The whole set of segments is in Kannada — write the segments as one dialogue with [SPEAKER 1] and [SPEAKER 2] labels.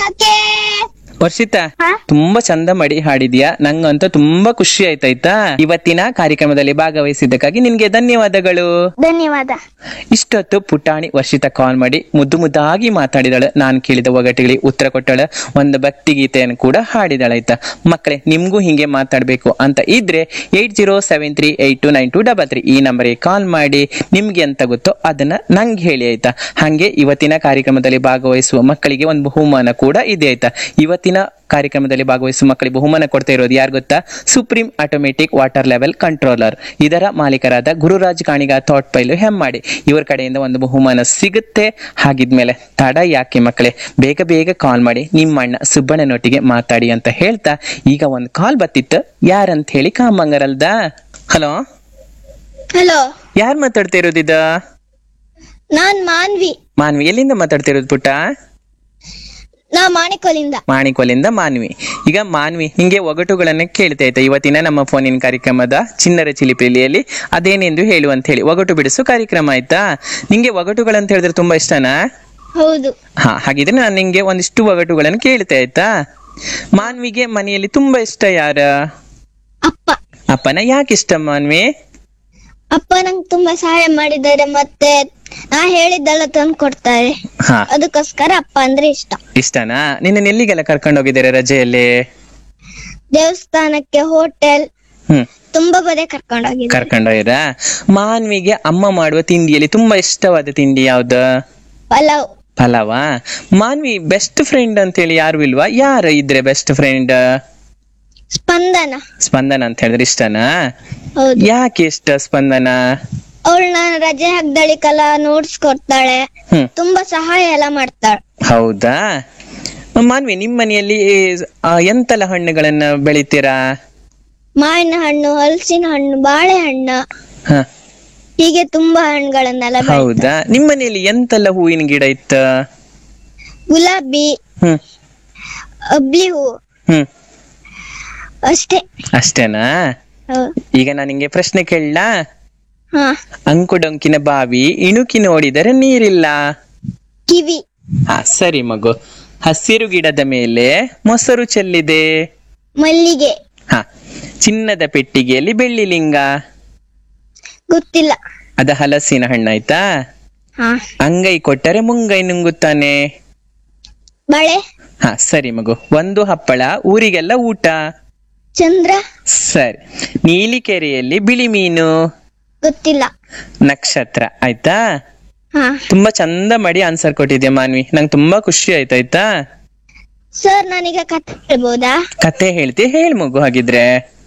[SPEAKER 1] ಯಾಕೆ
[SPEAKER 2] ವರ್ಷಿತಾ
[SPEAKER 1] ಹಾ?
[SPEAKER 2] ತುಂಬಾ ಚಂದ ಮಾಡಿ ಹಾಡಿದ್ಯಾ ನಂಗಂತೂ ತುಂಬಾ ಖುಷಿ ಆಯ್ತಾಯ್ತಾ ಇವತ್ತಿನ ಕಾರ್ಯಕ್ರಮದಲ್ಲಿ ಭಾಗವಹಿಸಿದ್ದಕ್ಕಾಗಿ ನಿನ್ಗೆ ಧನ್ಯವಾದಗಳು
[SPEAKER 1] ಧನ್ಯವಾದ
[SPEAKER 2] ಇಷ್ಟೊತ್ತು ಪುಟಾಣಿ ವರ್ಷಿತ ಕಾಲ್ ಮಾಡಿ ಮುದ್ದು ಮುದ್ದಾಗಿ ಮಾತಾಡಿದಳು ನಾನು ಕೇಳಿದ ಒಗಟಿಗಳಿಗೆ ಉತ್ತರ ಕೊಟ್ಟಳು ಒಂದು ಭಕ್ತಿ ಗೀತೆಯನ್ನು ಕೂಡ ಹಾಡಿದಳು ಆಯ್ತಾ ಮಕ್ಕಳೇ ನಿಮ್ಗೂ ಹಿಂಗೆ ಮಾತಾಡ್ಬೇಕು ಅಂತ ಇದ್ರೆ eight zero seven three eight two nine two double three ಈ ನಂಬರ್ಗೆ ಕಾಲ್ ಮಾಡಿ ನಿಮ್ಗೆ ಎಂತ ಗೊತ್ತೋ ಅದನ್ನ ನಂಗೆ ಹೇಳಿ ಆಯ್ತಾ ಹಾಗೆ ಇವತ್ತಿನ ಕಾರ್ಯಕ್ರಮದಲ್ಲಿ ಭಾಗವಹಿಸುವ ಮಕ್ಕಳಿಗೆ ಒಂದು ಬಹುಮಾನ ಕೂಡ ಇದೆ ಆಯ್ತಾ ಇವತ್ತಿನ ಕಾರ್ಯಕ್ರಮದಲ್ಲಿ ಭಾಗವಹಿಸುವ ಮಕ್ಕಳಿಗೆ ಬಹುಮಾನ ಕೊಡ್ತಾ ಇರೋದು ಯಾರು ಗೊತ್ತಾ supreme automatic water level controller ಇದರ ಮಾಲೀಕರಾದ ಗುರುರಾಜ್ ಕಾಣಿಗ ಥಾಟ್ ಪೈಲು ಹೆಮ್ಮಾಡಿ ಇವರ ಕಡೆಯಿಂದ ಒಂದು ಬಹುಮಾನ ಸಿಗುತ್ತೆ ಹಾಗಿದ್ಮೇಲೆ ತಡ ಯಾಕೆ ಮಕ್ಕಳೇ ಬೇಗ ಬೇಗ ಕಾಲ್ ಮಾಡಿ ನಿಮ್ಮ ಅಣ್ಣ ಸುಬ್ಬಣ್ಣನೊಟ್ಟಿಗೆ ಮಾತಾಡಿ ಅಂತ ಹೇಳ್ತಾ ಈಗ ಒಂದು ಕಾಲ್ ಬತ್ತಿತ್ತು ಯಾರಂತ ಹೇಳಿ ಕಾಮಂಗರಲ್ದ ಹಲೋ
[SPEAKER 1] ಹಲೋ
[SPEAKER 2] ಯಾರು ಮಾತಾಡ್ತಾ ಇರೋದಿದ
[SPEAKER 1] ನಾನ್ ಮಾನ್ವಿ
[SPEAKER 2] ಮಾನ್ವಿ ಎಲ್ಲಿಂದ ಮಾತಾಡ್ತಾ ಇರೋದು ಪುಟ್ಟ
[SPEAKER 1] ನಾ ಮಾಣಿಕೊಲಿಂದ
[SPEAKER 2] ಮಾಣಿಕೊಲಿಂದ ಮಾನ್ವಿ ಈಗ ಮಾನ್ವಿ ನಿಂಗೆ ಒಗಟುಗಳನ್ನ ಕೇಳ್ತಾ ಆಯ್ತಾ ಇವತ್ತಿನ ನಮ್ಮ ಫೋನಿನ ಕಾರ್ಯಕ್ರಮದ ಚಿನ್ನರ ಚಿಲಿಪಿಲಿಯಲ್ಲಿ ಅದೇನೆಂದು ಹೇಳು ಅಂತ ಹೇಳಿ ಒಗಟು ಬಿಡಿಸು ಕಾರ್ಯಕ್ರಮ ಆಯ್ತಾ ನಿಂಗೆ ಒಗಟುಗಳಂತ ಹೇಳಿದ್ರೆ ತುಂಬಾ ಇಷ್ಟನಾ
[SPEAKER 1] ಹೌದು
[SPEAKER 2] ಹಾ ಹಾಗಿದ್ರೆ ನಾನು ನಿಂಗೆ ಒಂದಿಷ್ಟು ಒಗಟುಗಳನ್ನು ಕೇಳ್ತಾ ಆಯ್ತಾ ಮಾನ್ವಿಗೆ ಮನೆಯಲ್ಲಿ ತುಂಬಾ ಇಷ್ಟ ಯಾರ
[SPEAKER 1] ಅಪ್ಪ
[SPEAKER 2] ಅಪ್ಪನ ಯಾಕೆ ಇಷ್ಟ ಮಾನ್ವಿ
[SPEAKER 1] ಅಪ್ಪ ನಂಗೆ ತುಂಬಾ ಸಹಾಯ ಮಾಡಿದ್ದಾರೆ ಮತ್ತೆ ನಾ ಹೇಳಿದ್ದೆಲ್ಲ ತಂದು ಕೊಡ್ತಾರೆ
[SPEAKER 2] ಹಾ
[SPEAKER 1] ಅದಕ್ಕೋಸ್ಕರ ಅಪ್ಪ ಅಂದ್ರೆ ಇಷ್ಟ
[SPEAKER 2] ಇಷ್ಟನಾ ನಿನ್ನ ಎಲ್ಲಿಗೆಲ್ಲ ಕರ್ಕೊಂಡು ಹೋಗಿದ್ದಾರೆ ರಜೆಯಲ್ಲಿ
[SPEAKER 1] ದೇವಸ್ಥಾನಕ್ಕೆ ಹೋಟೆಲ್
[SPEAKER 2] ಹ್ಮ್
[SPEAKER 1] ತುಂಬಾ ಬದೇ ಕರ್ಕೊಂಡೋಗಿದ್ದಾರೆ
[SPEAKER 2] ಕರ್ಕೊಂಡೋಗಿರಾ ಮಾನ್ವಿಗೆ ಅಮ್ಮ ಮಾಡುವ ತಿಂಡಿಯಲ್ಲಿ ತುಂಬಾ ಇಷ್ಟವಾದ ತಿಂಡಿ ಯಾವ್ದು
[SPEAKER 1] ಪಲಾವ್
[SPEAKER 2] ಪಲಾವಾ ಮಾನ್ವಿ ಬೆಸ್ಟ್ ಫ್ರೆಂಡ್ ಅಂತೇಳಿ ಯಾರು ಇಲ್ವಾ ಯಾರು ಇದ್ರೆ ಬೆಸ್ಟ್ ಫ್ರೆಂಡ್
[SPEAKER 1] ಸ್ಪಂದನ
[SPEAKER 2] ಸ್ಪಂದನ ಅಂತ ಹೇಳಿದ್ರೆ ಇಷ್ಟನಾ
[SPEAKER 1] ಹೌದು
[SPEAKER 2] ಯಾಕೆ ಇಷ್ಟ ಸ್ಪಂದನ
[SPEAKER 1] ಅವಳು ನಾನು ರಜೆ ಹಾಕ್ದಳಿಕಲ್ಲ ನೋಟ್ಸ್ ಕೊಡ್ತಾಳೆ
[SPEAKER 2] ಹ್ಮ್
[SPEAKER 1] ತುಂಬಾ ಸಹಾಯ ಎಲ್ಲ ಮಾಡ್ತಾಳೆ
[SPEAKER 2] ಹೌದಾ ಮಾನ್ವಿ ನಿಮ್ ಮನೆಯಲ್ಲಿ ಆ, ಎಂತೆಲ್ಲ ಹಣ್ಣುಗಳನ್ನ ಬೆಳಿತೀರಾ
[SPEAKER 1] ಮಾವಿನ ಹಣ್ಣು ಹಲಸಿನ ಹಣ್ಣು ಬಾಳೆಹಣ್ಣು
[SPEAKER 2] ಹ,
[SPEAKER 1] ಹೀಗೆ ತುಂಬಾ ಹಣ್ಣುಗಳನ್ನೆಲ್ಲ ಬೆಳೆ
[SPEAKER 2] ಹೌದಾ ನಿಮ್ ಮನೆಯಲ್ಲಿ ಎಂತೆಲ್ಲ ಹೂವಿನ ಗಿಡ ಇತ್ತು
[SPEAKER 1] ಗುಲಾಬಿ
[SPEAKER 2] ಹ್ಮ್
[SPEAKER 1] ಅಬ್ಲಿ ಹೂ
[SPEAKER 2] ಹ್ಮ್
[SPEAKER 1] ಅಷ್ಟೇ
[SPEAKER 2] ಅಷ್ಟೇನಾ
[SPEAKER 1] ಹೌದು.
[SPEAKER 2] ಈಗ ನಾನು ನಿಂಗೆ ಪ್ರಶ್ನೆ ಕೇಳಲಾ
[SPEAKER 1] ಹಾ
[SPEAKER 2] ಅಂಕುಡೊಂಕಿನ ಬಾವಿ ಇಣುಕಿ ನೋಡಿದರೆ ನೀರಿಲ್ಲ
[SPEAKER 1] ಕಿವಿ
[SPEAKER 2] ಹಾ ಸರಿ ಮಗು ಹಸಿರು ಗಿಡದ ಮೇಲೆ ಮೊಸರು ಚೆಲ್ಲಿದೆ
[SPEAKER 1] ಮಲ್ಲಿಗೆ
[SPEAKER 2] ಹ ಚಿನ್ನದ ಪೆಟ್ಟಿಗೆಯಲ್ಲಿ ಬೆಳ್ಳಿ ಲಿಂಗ
[SPEAKER 1] ಗೊತ್ತಿಲ್ಲ
[SPEAKER 2] ಅದ ಹಲಸಿನ ಹಣ್ಣಾಯ್ತಾ
[SPEAKER 1] ಹಾ
[SPEAKER 2] ಅಂಗೈ ಕೊಟ್ಟರೆ ಮುಂಗೈ ನುಂಗುತ್ತಾನೆ
[SPEAKER 1] ಬಳೆ
[SPEAKER 2] ಹ ಸರಿ ಮಗು ಒಂದು ಹಪ್ಪಳ ಊರಿಗೆಲ್ಲ ಊಟ
[SPEAKER 1] ಚಂದ್ರ
[SPEAKER 2] ಸರಿ ನೀಲಿ ಕೆರೆಯಲ್ಲಿ ಬಿಳಿ ಮೀನು
[SPEAKER 1] ಗೊತ್ತಿಲ್ಲ
[SPEAKER 2] ನಕ್ಷತ್ರ ಆಯ್ತಾ
[SPEAKER 1] ಹಾ
[SPEAKER 2] ತುಂಬಾ ಚಂದ ಮಾಡಿ ಆನ್ಸರ್ ಕೊಟ್ಟಿದ್ಯಾ ಮಾನ್ವಿ ನಂಗೆ ತುಂಬಾ ಖುಷಿ ಆಯ್ತಾಯ್ತಾ
[SPEAKER 1] ಸರ್ ನಾನೀಗ ಕತೆ ಹೇಳ್ಬೋದಾ
[SPEAKER 2] ಕತೆ ಹೇಳ್ತಿ ಹೇಳ್ ಮಗು ಹಾಗಿದ್ರೆ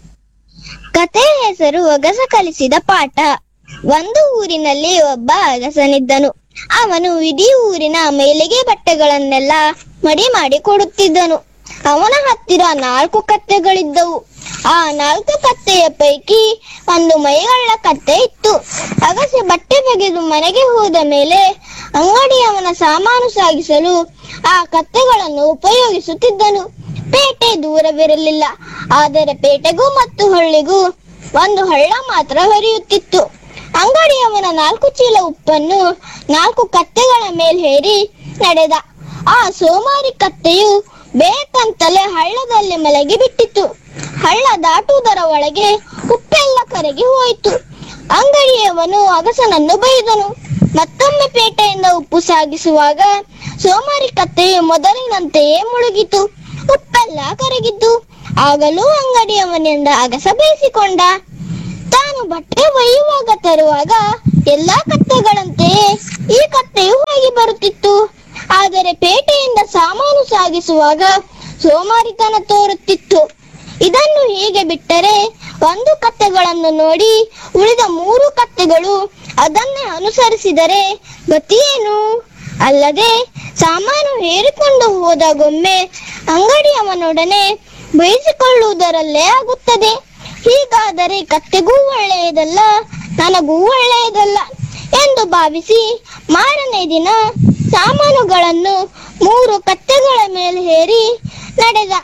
[SPEAKER 1] ಕತೆ ಹೆಸರು ಒಗಸ ಕಲಿಸಿದ ಪಾಠ ಒಂದು ಊರಿನಲ್ಲಿ ಒಬ್ಬ ಅಗಸನಿದ್ದನು ಅವನು ಇಡೀ ಊರಿನ ಮೇಲಿಗೆ ಬಟ್ಟೆಗಳನ್ನೆಲ್ಲ ಮಡಿ ಮಾಡಿ ಕೊಡುತ್ತಿದ್ದನು ಅವನ ಹತ್ತಿರ ನಾಲ್ಕು ಕತ್ತೆಗಳಿದ್ದವು ಆ ನಾಲ್ಕು ಕತ್ತೆಯ ಪೈಕಿ ಒಂದು ಮೈಗಳ್ಳ ಕತ್ತೆ ಇತ್ತು ಅಗಸೆ ಬಟ್ಟೆ ಬಗೆದು ಮನೆಗೆ ಹೋದ ಮೇಲೆ ಅಂಗಡಿಯವನ ಸಾಮಾನು ಸಾಗಿಸಲು ಆ ಕತ್ತೆಗಳನ್ನು ಉಪಯೋಗಿಸುತ್ತಿದ್ದನು ಪೇಟೆ ದೂರವಿರಲಿಲ್ಲ ಆದರೆ ಪೇಟೆಗೂ ಮತ್ತು ಹಳ್ಳಿಗೂ ಒಂದು ಹಳ್ಳ ಮಾತ್ರ ಹರಿಯುತ್ತಿತ್ತು ಅಂಗಡಿಯವನ ನಾಲ್ಕು ಚೀಲ ಉಪ್ಪನ್ನು ನಾಲ್ಕು ಕತ್ತೆಗಳ ಮೇಲೆ ಹೇರಿ ನಡೆದ ಆ ಸೋಮಾರಿ ಕತ್ತೆಯು ಬೇಕಂತಲೇ ಹಳ್ಳದಲ್ಲಿ ಮಲಗಿ ಬಿಟ್ಟಿತ್ತು ಹಳ್ಳ ದಾಟುವುದರ ಒಳಗೆ ಉಪ್ಪೆಲ್ಲ ಕರಗಿ ಹೋಯಿತು ಅಂಗಡಿಯವನು ಅಗಸನನ್ನು ಬೈದನು ಮತ್ತೊಮ್ಮೆ ಪೇಟೆಯಿಂದ ಉಪ್ಪು ಸಾಗಿಸುವಾಗ ಸೋಮಾರಿ ಕತ್ತೆಯು ಮೊದಲಿನಂತೆಯೇ ಮುಳುಗಿತು ಉಪ್ಪೆಲ್ಲ ಕರಗಿದ್ದು ಆಗಲೂ ಅಂಗಡಿಯವನಿಂದ ಅಗಸ ಬೇಯಿಸಿಕೊಂಡ ತಾನು ಬಟ್ಟೆ ಒಯ್ಯುವಾಗ ತರುವಾಗ ಎಲ್ಲಾ ಕತ್ತೆಗಳಂತೆಯೇ ಈ ಕತ್ತೆಯು ಹೋಗಿ ಬರುತ್ತಿತ್ತು ಆದರೆ ಪೇಟೆಯಿಂದ ಸಾಮಾನು ಸಾಗಿಸುವಾಗ ಸೋಮಾರಿತನ ತೋರುತ್ತಿತ್ತು ಇದನ್ನು ಹೀಗೆ ಬಿಟ್ಟರೆ ಒಂದು ಕತ್ತೆಗಳನ್ನು ನೋಡಿ ಉಳಿದ ಮೂರು ಕತ್ತೆಗಳು ಅದನ್ನೇ ಅನುಸರಿಸಿದರೆ ಗತಿಯೇನು ಅಲ್ಲದೆ ಸಾಮಾನು ಹೇರಿಕೊಂಡು ಹೋದಾಗೊಮ್ಮೆ ಅಂಗಡಿಯವನೊಡನೆ ಬಯಸಿಕೊಳ್ಳುವುದರಲ್ಲೇ ಆಗುತ್ತದೆ ಹೀಗಾದರೆ ಕತ್ತೆಗೂ ಒಳ್ಳೆಯದಲ್ಲ ನನಗೂ ಒಳ್ಳೆಯದಲ್ಲ ಎಂದು ಭಾವಿಸಿ ಮಾರನೇ ದಿನ ಸಾಮಾನುಗಳನ್ನು ಮೂರು ಕತ್ತೆಗಳ ಮೇಲೆ ಹೇರಿ ನಡೆದ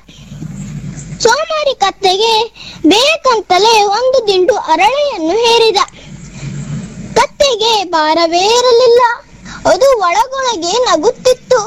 [SPEAKER 1] ಸೋಮಾರಿ ಕತ್ತೆಗೆ ಬೇಕಂತಲೇ ಒಂದು ದಿಂಡು ಅರಳೆಯನ್ನು ಹೇರಿದ ಕತ್ತೆಗೆ ಭಾರವೇ ಇರಲಿಲ್ಲ ಅದು ಒಳಗೊಳಗೆ ನಗುತ್ತಿತ್ತು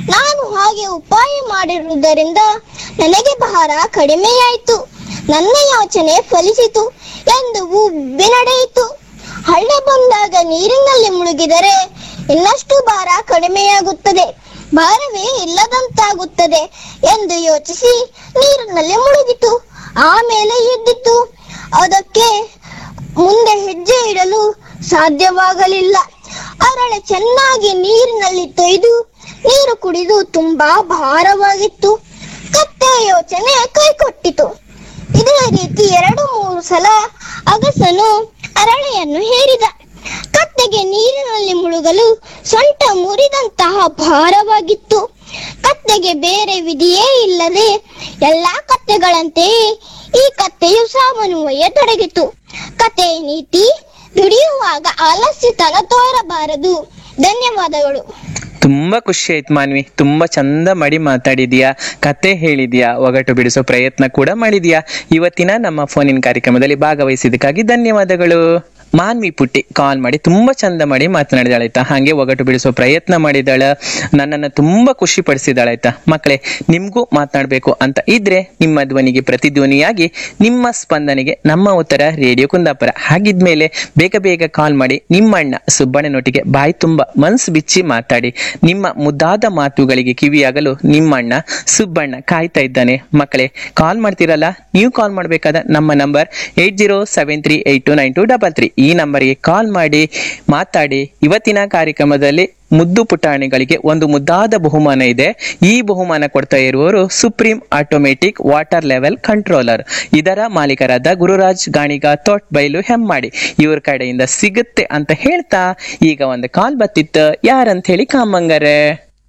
[SPEAKER 1] ನಾನು ಹಾಗೆ ಉಪಾಯ ಮಾಡಿರುವುದರಿಂದ ನನಗೆ ಭಾರ ಕಡಿಮೆಯಾಯಿತು ನನ್ನ ಯೋಚನೆ ಫಲಿಸಿತು ಎಂದು ಉಬ್ಬಿ ನಡೆಯಿತು ಹಳ್ಳ ಬಂದಾಗ ನೀರಿನಲ್ಲಿ ಮುಳುಗಿದರೆ ಇನ್ನಷ್ಟು ಭಾರ ಕಡಿಮೆಯಾಗುತ್ತದೆ ಭಾರವೇ ಇಲ್ಲದಂತಾಗುತ್ತದೆ ಎಂದು ಯೋಚಿಸಿ ನೀರಿನಲ್ಲಿ ಮುಳುಗಿತು ಆಮೇಲೆ ಎದ್ದಿತು ಅದಕ್ಕೆ ಮುಂದೆ ಹೆಜ್ಜೆ ಇಡಲು ಸಾಧ್ಯವಾಗಲಿಲ್ಲ ಅರಳೆ ಚೆನ್ನಾಗಿ ನೀರಿನಲ್ಲಿ ತೊಯ್ದು ನೀರು ಕುಡಿದು ತುಂಬಾ ಭಾರವಾಗಿತ್ತು ಕತ್ತೆ ಯೋಚನೆ ಕೈಕೊಟ್ಟಿತು ಇದೇ ರೀತಿ ಎರಡು ಮೂರು ಸಲ ಅಗಸನು ಅರಳೆಯನ್ನು ಹೇರಿದ ಕತ್ತೆಗೆ ನೀರಿನಲ್ಲಿ ಮುಳುಗಲು ಸೊಂಟ ಮುರಿದಂತಹ ಭಾರವಾಗಿತ್ತು ಕತ್ತೆಗೆ ಬೇರೆ ವಿಧಿಯೇ ಇಲ್ಲದೆ ಎಲ್ಲಾ ಕತ್ತೆಗಳಂತೆಯೇ ಈ ಕತ್ತೆಯು ಸಾವನ್ನೂವೆಯತೊಡಗಿತು ಕತೆ ನೀತಿ ದುಡಿಯುವಾಗ ಆಲಸ್ಯತನ ತೋರಬಾರದು ಧನ್ಯವಾದಗಳು
[SPEAKER 2] ತುಂಬಾ ಖುಷಿ ಆಯ್ತು ಮಾನ್ವಿ ತುಂಬಾ ಚಂದ ಮಾಡಿ ಮಾತಾಡಿದ್ಯಾ ಕತೆ ಹೇಳಿದ್ಯಾ ಒಗಟು ಬಿಡಿಸೋ ಪ್ರಯತ್ನ ಕೂಡ ಮಾಡಿದ್ಯಾ ಇವತ್ತಿನ ನಮ್ಮ ಫೋನಿನ ಕಾರ್ಯಕ್ರಮದಲ್ಲಿ ಭಾಗವಹಿಸಿದ್ದಕ್ಕಾಗಿ ಧನ್ಯವಾದಗಳು ಮಾನ್ವಿ ಪುಟ್ಟಿ ಕಾಲ್ ಮಾಡಿ ತುಂಬಾ ಚಂದ ಮಾಡಿ ಮಾತನಾಡಿದಾಳೆ ಆಯ್ತಾ ಹಾಗೆ ಒಗಟು ಬಿಡಿಸೋ ಪ್ರಯತ್ನ ಮಾಡಿದಾಳ ನನ್ನನ್ನ ತುಂಬಾ ಖುಷಿ ಪಡಿಸಿದಾಳೆ ಆಯ್ತಾ ಮಕ್ಕಳೇ ನಿಮ್ಗೂ ಮಾತನಾಡ್ಬೇಕು ಅಂತ ಇದ್ರೆ ನಿಮ್ಮ ಧ್ವನಿಗೆ ಪ್ರತಿಧ್ವನಿಯಾಗಿ ನಿಮ್ಮ ಸ್ಪಂದನೆಗೆ ನಮ್ಮ ಉತ್ತರ ರೇಡಿಯೋ ಕುಂದಾಪುರ ಹಾಗಿದ್ಮೇಲೆ ಬೇಗ ಬೇಗ ಕಾಲ್ ಮಾಡಿ ನಿಮ್ಮ ಅಣ್ಣ ಸುಬ್ಬಣ್ಣನೊಟ್ಟಿಗೆ ಬಾಯಿ ತುಂಬ ಮನ್ಸು ಬಿಚ್ಚಿ ಮಾತಾಡಿ ನಿಮ್ಮ ಮುದ್ದಾದ ಮಾತುಗಳಿಗೆ ಕಿವಿಯಾಗಲು ನಿಮ್ಮ ಅಣ್ಣ ಸುಬ್ಬಣ್ಣ ಕಾಯ್ತಾ ಇದ್ದಾನೆ ಮಕ್ಕಳೇ ಕಾಲ್ ಮಾಡ್ತೀರಲ್ಲ ನೀವು ಕಾಲ್ ಮಾಡಬೇಕಾದ ನಮ್ಮ number eight zero seven three eight two nine two double three ಈ ನಂಬರ್ಗೆ ಕಾಲ್ ಮಾಡಿ ಮಾತಾಡಿ ಇವತ್ತಿನ ಕಾರ್ಯಕ್ರಮದಲ್ಲಿ ಮುದ್ದು ಪುಟಾಣಿಗಳಿಗೆ ಒಂದು ಮುದ್ದಾದ ಬಹುಮಾನ ಇದೆ ಈ ಬಹುಮಾನ ಕೊಡ್ತಾ ಇರುವವರು supreme automatic water level controller ಇದರ ಮಾಲೀಕರಾದ ಗುರುರಾಜ್ ಗಾಣಿಗ ತೋಟ್ ಬೈಲು ಹೆಮ್ಮಾಡಿ ಇವ್ರ ಕಡೆಯಿಂದ ಸಿಗುತ್ತೆ ಅಂತ ಹೇಳ್ತಾ ಈಗ ಒಂದು ಕಾಲ್ ಬತ್ತಿತ್ತು ಯಾರಂತ ಹೇಳಿ ಕಾಮಂಗರೆ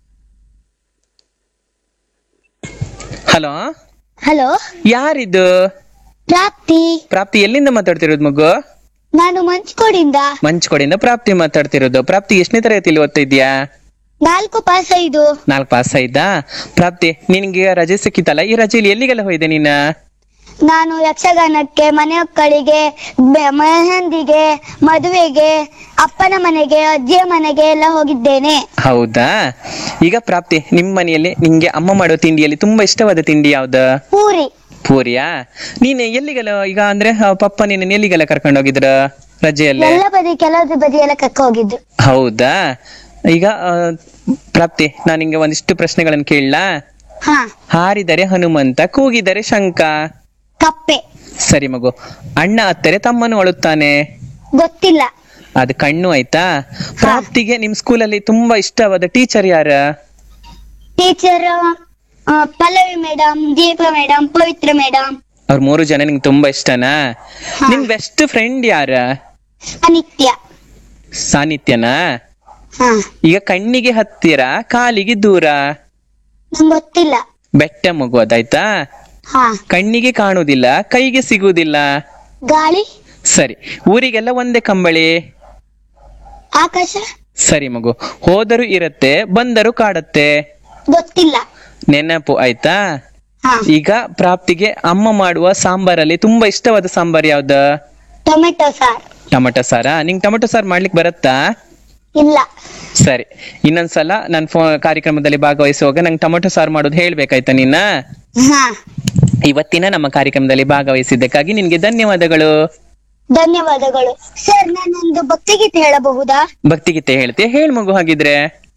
[SPEAKER 2] ಹಲೋ
[SPEAKER 1] ಹಲೋ
[SPEAKER 2] ಯಾರಿದು
[SPEAKER 1] ಪ್ರಾಪ್ತಿ
[SPEAKER 2] ಪ್ರಾಪ್ತಿ ಎಲ್ಲಿಂದ ಮಾತಾಡ್ತಿರೋದು ಮಗು
[SPEAKER 1] ನಾನು ಮಂಚ್ಕೋಡಿಂದ
[SPEAKER 2] ಮಂಚ್ಕೊಡಿಂದ ಪ್ರಾಪ್ತಿ ಮಾತಾಡ್ತಿರೋದು ಪ್ರಾಪ್ತಿ ಎಷ್ಟನೇ ತರಗತಿಯಲ್ಲಿ ಓದ್ತಾ ಇದ್ಯಾ
[SPEAKER 1] ನಾಲ್ಕು ಪಾಸ್ ಐದು
[SPEAKER 2] ನಾಲ್ಕು ಪಾಸ್ ಆಯ್ತಾ ಪ್ರಾಪ್ತಿ ನಿನ್ಗೆ ರಜೆ ಸಿಕ್ಕಿತಲ್ಲ ಈ ರಜೆಯಲ್ಲಿ ಎಲ್ಲಿಗೆಲ್ಲ ಹೋಯ್ದೆ ನೀನ
[SPEAKER 1] ನಾನು ಯಕ್ಷಗಾನಕ್ಕೆ ಮನೆ ಮಕ್ಕಳಿಗೆ ಬೆ- ಮೆಹಂದಿಗೆ ಮದುವೆಗೆ ಅಪ್ಪನ ಮನೆಗೆ ಅಜ್ಜಿಯ ಮನೆಗೆ ಎಲ್ಲ ಹೋಗಿದ್ದೇನೆ
[SPEAKER 2] ಹೌದಾ ಈಗ ಪ್ರಾಪ್ತಿ ನಿಮ್ ಮನೆಯಲ್ಲಿ ನಿಂಗೆ ಅಮ್ಮ ಮಾಡೋ ತಿಂಡಿಯಲ್ಲಿ ತುಂಬಾ ಇಷ್ಟವಾದ ತಿಂಡಿ ಯಾವ್ದು
[SPEAKER 1] ಪೂರಿ
[SPEAKER 2] ಪೂರಿಯಾ ನೀನು ಎಲ್ಲಿಗೆಲ್ಲ ಈಗ ಅಂದ್ರೆ ಆ, ಪಪ್ಪ ನಿನ್ನ ಎಲ್ಲಿಗೆಲ್ಲ ಕರ್ಕೊಂಡು ಹೋಗಿದ್ರ ರಜೆಯಲ್ಲಿ
[SPEAKER 1] ಎಲ್ಲ ಬದಿ ಕೆಲವು ಬದಿ ಎಲ್ಲ ಕಕ್ಕ ಹೋಗಿದ್ದು
[SPEAKER 2] ಹೌದಾ ಈಗ ಆ, ಪ್ರಾಪ್ತಿ ನಾನು ನಿಂಗೆ ಒಂದಿಷ್ಟು ಪ್ರಶ್ನೆಗಳನ್ನು ಕೇಳಲಾ
[SPEAKER 1] ಹಾ
[SPEAKER 2] ಹಾರಿದರೆ ಹನುಮಂತ ಕೂಗಿದರೆ ಶಂಕ
[SPEAKER 1] ಕಪ್ಪೆ
[SPEAKER 2] ಸರಿ ಮಗು ಅಣ್ಣ ಅತ್ತರೆ ತಮ್ಮನು ಅಳುತ್ತಾನೆ
[SPEAKER 1] ಗೊತ್ತಿಲ್ಲ
[SPEAKER 2] ಅದು ಕಣ್ಣು ಆಯ್ತಾ ಪ್ರಾಪ್ತಿಗೆ ನಿಮ್ ಸ್ಕೂಲಲ್ಲಿ ತುಂಬಾ ಇಷ್ಟವಾದ ಟೀಚರ್ ಯಾರ
[SPEAKER 1] teacher Pallavi madam Deepa madam Pavithra madam
[SPEAKER 2] ಅವ್ರ ಮೂರು ಜನ ನಿಂಗೆ ತುಂಬಾ ಇಷ್ಟನಾ ನಿನ್ ಬೆಸ್ಟ್ ಫ್ರೆಂಡ್ ಯಾರ
[SPEAKER 1] ಅನಿತ್ಯ
[SPEAKER 2] ಸಾನಿತ್ಯನಾ
[SPEAKER 1] ಹಾ
[SPEAKER 2] ಈಗ ಕಣ್ಣಿಗೆ ಹತ್ತಿರ ಕಾಲಿಗೆ ದೂರ
[SPEAKER 1] ನಂಗೆ ಗೊತ್ತಿಲ್ಲ
[SPEAKER 2] ಬೆಟ್ಟ ಮಗು ಅದಾಯ್ತಾ
[SPEAKER 1] ಹಾ
[SPEAKER 2] ಕಣ್ಣಿಗೆ ಕಾಣುವುದಿಲ್ಲ ಕೈಗೆ ಸಿಗುವುದಿಲ್ಲ
[SPEAKER 1] ಗಾಳಿ
[SPEAKER 2] ಸರಿ ಊರಿಗೆಲ್ಲ ಒಂದೇ ಕಂಬಳಿ
[SPEAKER 1] ಆಕಾಶ
[SPEAKER 2] ಸರಿ ಮಗು ಹೋದರೂ ಇರತ್ತೆ ಬಂದರೂ ಕಾಡತ್ತೆ
[SPEAKER 1] ಗೊತ್ತಿಲ್ಲ
[SPEAKER 2] ನೆನಪು ಆಯ್ತಾ
[SPEAKER 1] ಹಾ
[SPEAKER 2] ಈಗ ಪ್ರಾಪ್ತಿಗೆ ಅಮ್ಮ ಮಾಡುವ ಸಾಂಬಾರಲ್ಲಿ ತುಂಬಾ ಇಷ್ಟವಾದ ಸಾಂಬಾರ್ ಯಾವ್ದ
[SPEAKER 1] ಟೊಮೆಟೊ ಸಾರ್
[SPEAKER 2] ಟೊಮೆಟೊ ಸಾರಾ ನಿಂಗ್ ಟೊಮೆಟೊ ಸಾರ್ ಮಾಡ್ಲಿಕ್ಕೆ ಬರತ್ತಾ
[SPEAKER 1] ಇಲ್ಲ
[SPEAKER 2] ಸರಿ ಇನ್ನೊಂದ್ಸಲ ನಾನು ಫೋ ಕಾರ್ಯಕ್ರಮದಲ್ಲಿ ಭಾಗವಹಿಸುವಾಗ ನಂಗೆ ಟೊಮೆಟೊ ಸಾರು ಮಾಡೋದು ಹೇಳ್ಬೇಕಾಯ್ತಾ ನಿನ್ನ
[SPEAKER 1] ಹಾ
[SPEAKER 2] ಇವತ್ತಿನ ನಮ್ಮ ಕಾರ್ಯಕ್ರಮದಲ್ಲಿ ಭಾಗವಹಿಸಿದ್ದಕ್ಕಾಗಿ ನಿನ್ಗೆ ಧನ್ಯವಾದಗಳು
[SPEAKER 1] ಧನ್ಯವಾದಗಳು ಸರ್ ನಾನೊಂದು ಭಕ್ತಿಗೀತೆ ಹೇಳಬಹುದಾ
[SPEAKER 2] ಭಕ್ತಿಗೀತೆ ಹೇಳ್ತೆ ಹೇಳ್ ಮಗು ಹಾಗಿದ್ರೆ